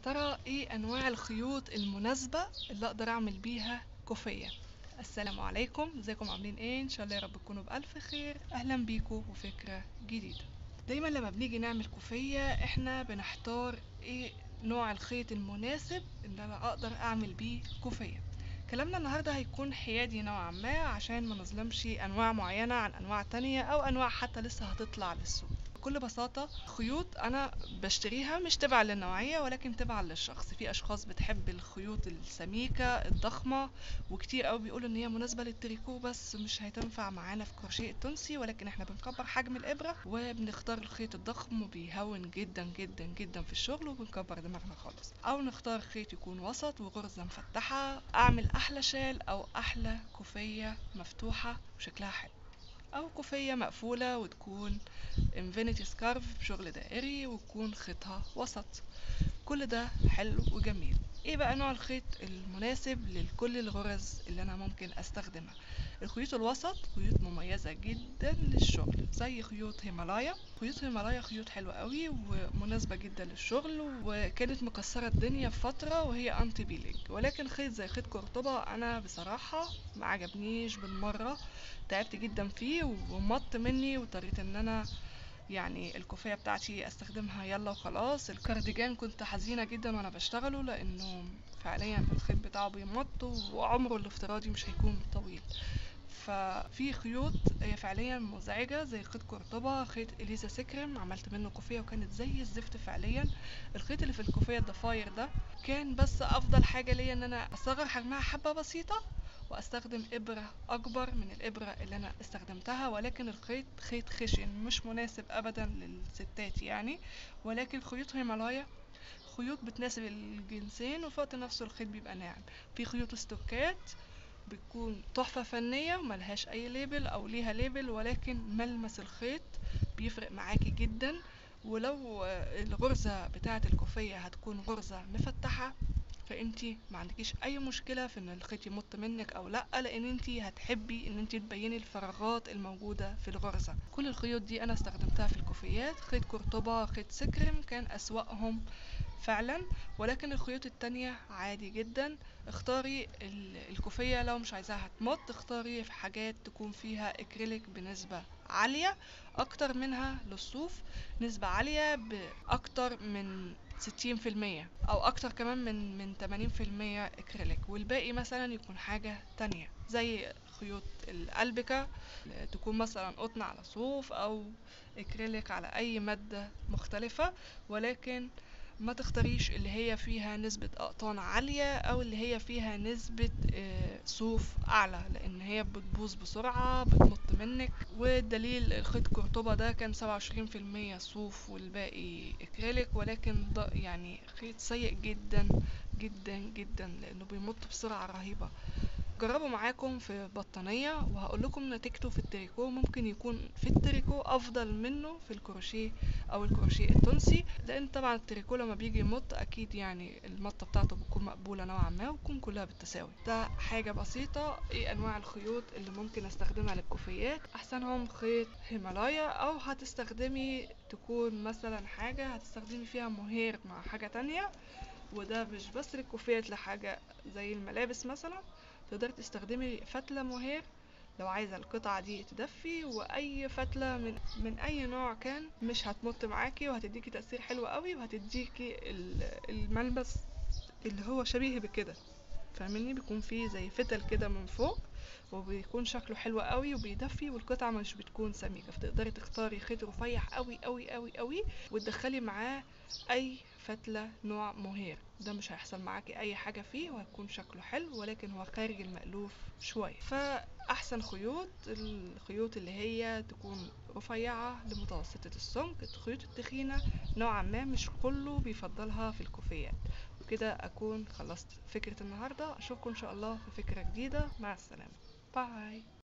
ترى ايه انواع الخيوط المناسبة اللي اقدر اعمل بيها كوفية السلام عليكم ازيكم عاملين ايه ان شاء الله يا رب تكونوا بالف خير اهلا بيكم وفكرة جديدة دايما لما بنيجي نعمل كوفية احنا بنحتار ايه نوع الخيط المناسب اللي انا اقدر اعمل بيه كوفية كلامنا النهاردة هيكون حيادي نوعا ما عشان ما نظلمش انواع معينة عن انواع تانية او انواع حتى لسه هتطلع للسوق بكل بساطة خيوط أنا بشتريها مش تبع للنوعية ولكن تبع للشخص في أشخاص بتحب الخيوط السميكة الضخمة وكتير قوي بيقولوا إن هي مناسبة للتريكو بس مش هتنفع معانا في كروشيه التونسي ولكن احنا بنكبر حجم الإبرة وبنختار الخيط الضخم وبيهون جدا جدا جدا في الشغل وبنكبر دماغنا خالص أو نختار خيط يكون وسط وغرزة مفتحة أعمل أحلى شال أو أحلى كوفية مفتوحة وشكلها حلو او كوفية مقفولة وتكون انفينيتي سكارف بشغل دائري ويكون خيطها وسط كل ده حلو وجميل ايه بقى نوع الخيط المناسب لكل الغرز اللي انا ممكن استخدمها الخيوط الوسط خيوط مميزة جدا للشغل زي خيوط هيمالايا خيوط هيمالايا خيوط حلوة قوي ومناسبة جدا للشغل وكانت مكسرة الدنيا في فترة وهي انتي بيلينج ولكن خيط زي خيط قرطبة انا بصراحة ما عجبنيش بالمرة تعبت جدا فيه ومط مني واضطريت ان انا يعني الكوفية بتاعتي استخدمها يلا وخلاص الكارديجان كنت حزينة جدا وانا بشتغله لانه فعليا الخيط بتاعه بيمط وعمره الافتراضي مش هيكون طويل ففي خيوط هي فعليا مزعجة زي خيط قرطبة خيط اليزا سكرم عملت منه كوفية وكانت زي الزفت فعليا الخيط اللي في الكوفية الضفاير ده كان بس افضل حاجة ليا ان انا اصغر حجمها حبة بسيطة واستخدم ابرة اكبر من الابرة اللي انا استخدمتها ولكن الخيط خيط خشن مش مناسب ابدا للستات يعني ولكن خيوط هيمالايا خيوط بتناسب الجنسين وفي وقت نفسه الخيط بيبقى ناعم في خيوط استوكات بتكون تحفة فنية وملهاش أي ليبل أو ليها ليبل ولكن ملمس الخيط بيفرق معاكي جدا ولو الغرزة بتاعة الكوفية هتكون غرزة مفتحة فانتي ما عندكيش اي مشكله في ان الخيط يمط منك او لا لان انتي هتحبي ان انتي تبيني الفراغات الموجوده في الغرزه كل الخيوط دي انا استخدمتها في الكوفيات خيط قرطبه خيط سكرم كان اسواقهم فعلا ولكن الخيوط التانية عادي جدا اختاري الكوفية لو مش عايزاها تمط اختاري في حاجات تكون فيها اكريليك بنسبة عالية اكتر منها للصوف نسبة عالية باكتر من ستين في المية او اكتر كمان من من تمانين في المية اكريليك والباقي مثلا يكون حاجة تانية زي خيوط الالبكة تكون مثلا قطن على صوف او اكريليك على اي مادة مختلفة ولكن ما تختاريش اللي هي فيها نسبة أقطان عالية أو اللي هي فيها نسبة صوف أعلى لأن هي بتبوظ بسرعة بتمط منك والدليل الخيط قرطبة ده كان سبعة وعشرين في المية صوف والباقي اكريليك ولكن ده يعني خيط سيء جدا جدا جدا لأنه بيمط بسرعة رهيبة جربوا معاكم في بطانية وهقول لكم نتيجته في التريكو ممكن يكون في التريكو افضل منه في الكروشيه او الكروشيه التونسي لان طبعا التريكو لما بيجي يمط اكيد يعني المطة بتاعته بتكون مقبولة نوعا ما وتكون كلها بالتساوي ده حاجة بسيطة ايه انواع الخيوط اللي ممكن استخدمها للكوفيات احسنهم خيط هيمالايا او هتستخدمي تكون مثلا حاجة هتستخدمي فيها مهير مع حاجة تانية وده مش بس للكوفيات لحاجة زي الملابس مثلا تقدري تستخدمي فتلة مهير لو عايزة القطعة دي تدفي واي فتلة من, من اي نوع كان مش هتمط معاكي وهتديكي تأثير حلو قوي وهتديكي الملبس اللي هو شبيه بكده فاهميني بيكون فيه زي فتل كده من فوق وبيكون شكله حلو قوي وبيدفي والقطعة مش بتكون سميكة فتقدري تختاري خيط رفيع قوي قوي قوي قوي وتدخلي معاه اي فتلة نوع مهير ده مش هيحصل معاكي اي حاجة فيه وهيكون شكله حلو ولكن هو خارج المألوف شوية فاحسن خيوط الخيوط اللي هي تكون رفيعة لمتوسطة السمك الخيوط التخينة نوعا ما مش كله بيفضلها في الكوفيات وكده اكون خلصت فكرة النهاردة اشوفكم ان شاء الله في فكرة جديدة مع السلامة باي